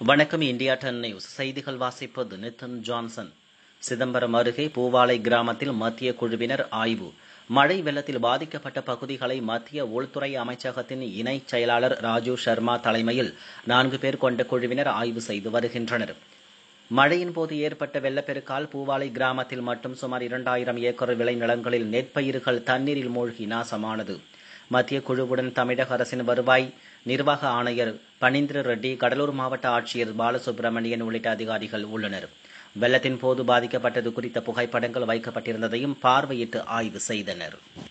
வணக்கம் India ten news செய்திகள் வாசிப்பது நித்தன் ஜான்சன் சிதம்பரம் அருகே பூவாலை கிராமத்தில் மத்திய குழுவினர் ஆய்வு மழை வெள்ளத்தில் பாதிக்கப்பட்ட பகுதிகளை மத்திய உள்துறை அமைச்சகத்தின் இணைச் செயலாளர் ராஜு சர்மா தலைமையில் நான்கு பேர் கொண்ட குழுவினர் ஆய்வு செய்து வருகின்றனர் மழையின் போது ஏற்பட்ட வெள்ளப்பெருக்கால் பூவாலை கிராமத்தில் மட்டும் சுமார் இரண்டாயிரம் ஏக்கர் விளைநிலங்களில் நெற்பயிர்கள் தண்ணீரில் மூழ்கி நாசமானது மத்திய குழுவுடன் தமிழக அரசின் வருவாய் நிர்வாக ஆணையர் பனீந்திர ரெட்டி கடலூர் மாவட்ட ஆட்சியர் பாலசுப்ரமணியன் உள்ளிட்ட அதிகாரிகள் உள்ளனர் வெள்ளத்தின் போது பாதிக்கப்பட்டது குறித்த புகைப்படங்கள் வைக்கப்பட்டிருந்ததையும் பார்வையிட்டு ஆய்வு செய்தனர்